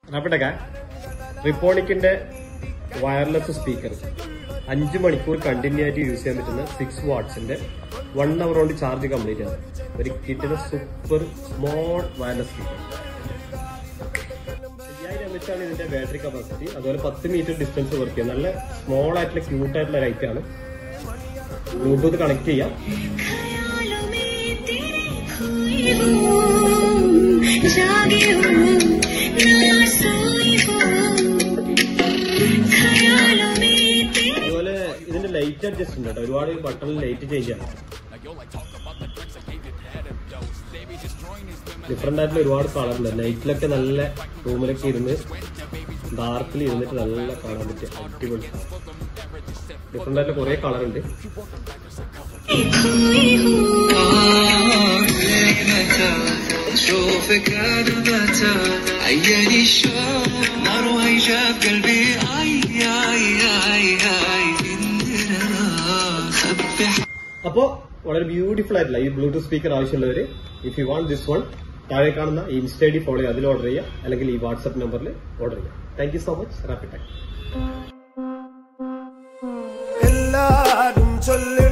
അപ്പോഴൊക്കെ ട്രിപ്പോണിക്കിന്റെ wireless speaker അഞ്ച് മണിക്കൂർ കണ്ടിന്യൂ ആയിട്ട് യൂസ് ചെയ്യാൻ പറ്റുന്ന സിക്സ് വാട്ട്സിന്റെ വൺ അവർ കൊണ്ട് ചാർജ് കംപ്ലീറ്റ് ആണ് ഒരു കിട്ടുന്ന സൂപ്പർ സ്മോൾ വയർലെസ് സ്പീക്കർ അയ്യായിരം എം എച്ച് ആണ് ഇതിന്റെ ബാറ്ററി കപ്പാസിറ്റി അതുപോലെ പത്ത് മീറ്റർ ഡിസ്റ്റൻസ് വർക്ക് ചെയ്യും നല്ല സ്മോൾ ആയിട്ടുള്ള ക്യൂട്ട് ആയിട്ടുള്ള ലൈറ്റ് ആണ് ബ്ലൂടൂത്ത് കണക്ട് ചെയ്യാം ख्यालों में तेरे खोई हूँ जागी हूँ ना सोई हूँ ख्यालों में तेरे അതുപോലെ ഇതിന്റെ ലൈറ്റ് അഡ്ജസ്റ്റ് ഉണ്ട് കേട്ടോ ഒരുപാട് ബട്ടണിൽ ലൈറ്റ് ചേഞ്ച് ആണ് ഡിഫറെന്റ് ആയിട്ടുള്ള ഒരുപാട് കളറുണ്ട് നൈറ്റിലൊക്കെ നല്ല റൂമിലൊക്കെ ഇരുന്ന് ഡാർക്കിൽ ഇരുന്നിട്ട് നല്ല കാണാൻ പറ്റിയ അടിപൊളി ഡിഫറെന്റ് ആയിട്ടുള്ള കുറെ കളറുണ്ട് खोई हूँ شوفك انا متى عياني الشوق نار وهيجاب قلبي اي اي اي اي عندنا خبي അപ്പോ വളരെ ബ്യൂട്ടിഫുൾ ആയിട്ടുള്ള ഈ ബ്ലൂടൂത്ത് സ്പീക്കർ ആവശ്യമുള്ളവര് if you want this one താഴെ കാണുന്ന ഈ ഇൻസ്റ്റ ഐ ഡി ഫോളോ ചെയ്യുക അതിൽ ഓർഡർ ചെയ്യുക അല്ലെങ്കിൽ ഈ വാട്സ്ആപ്പ് നമ്പറിൽ ഓർഡർ ചെയ്യുക thank you so much rapid എല്ലാരും ചൊല്ലി